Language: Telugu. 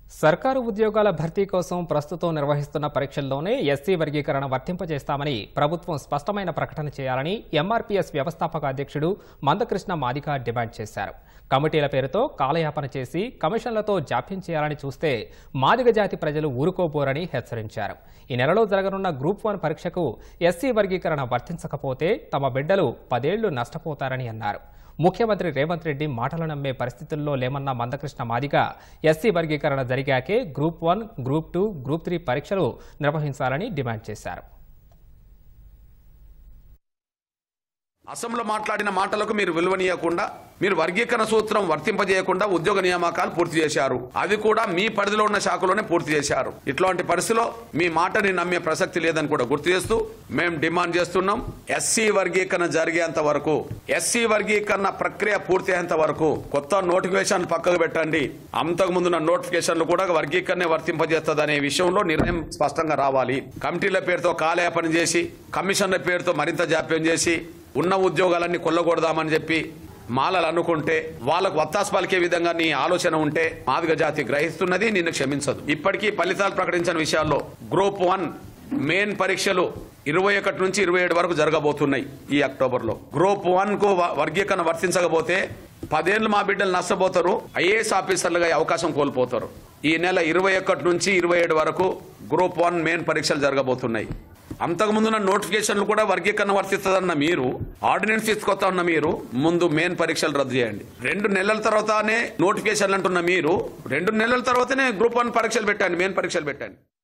సర్కారు ఉద్యోగాల భర్తీ కోసం ప్రస్తుతం నిర్వహిస్తున్న పరీక్షల్లోనే ఎస్సీ వర్గీకరణ వర్తింపజేస్తామని ప్రభుత్వం స్పష్టమైన ప్రకటన చేయాలని ఎంఆర్పీఎస్ వ్యవస్థాపక అధ్యక్షుడు మందకృష్ణ మాదిక డిమాండ్ చేశారు కమిటీల పేరుతో కాలయాపన చేసి కమిషన్లతో జాప్యం చేయాలని చూస్తే మాదిగ జాతి ప్రజలు ఊరుకోబోరని హెచ్చరించారు ఈ నెలలో జరగనున్న గ్రూప్ వన్ పరీక్షకు ఎస్సీ వర్గీకరణ వర్తించకపోతే తమ బిడ్డలు పదేళ్లు నష్టపోతారని అన్నారు ముఖ్యమంత్రి రేవంత్ రెడ్డి మాటలు నమ్మే పరిస్థితుల్లో లేమన్న మందకృష్ణ మాదిగ ఎస్సీ వర్గీకరణ జరిగాకే group one group two group three పరీక్షలు నిర్వహించాలని డిమాండ్ చేశారు అసెంబ్లీలో మాట్లాడిన మాటలకు మీరు విలువనీయకుండా మీరు వర్గీకరణ సూత్రం వర్తింపజేయకుండా ఉద్యోగ నియామకాలు పూర్తి చేశారు అది కూడా మీ పరిధిలో ఉన్న శాఖలోనే పూర్తి చేశారు ఇట్లాంటి పరిస్థితిలో మీ మాటని నమ్మే ప్రసక్తి లేదని కూడా గుర్తు చేస్తూ మేము డిమాండ్ చేస్తున్నాం ఎస్సీ వర్గీకరణ జరిగేంత వరకు ఎస్సీ వర్గీకరణ ప్రక్రియ పూర్తి అయ్యేంత వరకు కొత్త నోటిఫికేషన్ పక్కకు పెట్టండి అంతకు ముందున్న నోటిఫికేషన్లు కూడా వర్గీకరణ వర్తింపజేస్తుంది అనే విషయంలో నిర్ణయం స్పష్టంగా రావాలి కమిటీల పేరుతో కాలయాపన చేసి కమిషన్ల పేరుతో మరింత జాప్యం చేసి ఉన్న ఉద్యోగాలన్నీ కొల్లగొడదామని చెప్పి మాలలు అనుకుంటే వాళ్ళకు వత్తాసు పలికే విధంగా నీ ఆలోచన ఉంటే మాదిగ జాతి గ్రహిస్తున్నది నిన్ను క్షమించదు ఇప్పటికీ ఫలితాలు ప్రకటించిన విషయాల్లో గ్రూప్ వన్ మెయిన్ పరీక్షలు ఇరవై ఒకటి నుంచి ఇరవై ఏడు వరకు జరగబోతున్నాయి ఈ అక్టోబర్ లో గ్రూప్ వన్ కు వ- వర్గీకరణ వర్తించకపోతే పదేళ్ళు మా బిడ్డలు నష్టపోతారు ఐఏఎస్ ఆఫీసర్లుగా అయ్యే అవకాశం కోల్పోతారు ఈ నెల ఇరవై ఒకటి నుంచి ఇరవై ఏడు వరకు గ్రూప్ వన్ మెయిన్ పరీక్షలు జరగబోతున్నాయి అంతకుముందున్న నోటిఫికేషన్లు కూడా వర్గీకరణ వర్తిస్తుందన్న మీరు ఆర్డినెన్స్ తీసుకొస్తా ఉన్న మీరు ముందు మెయిన్ పరీక్షలు రద్దు చేయండి రెండు నెలల తర్వాతనే నోటిఫికేషన్లు అంటున్న మీరు రెండు నెలల తర్వాతనే గ్రూప్ వన్ పరీక్షలు పెట్టండి మెయిన్ పరీక్షలు పెట్టండి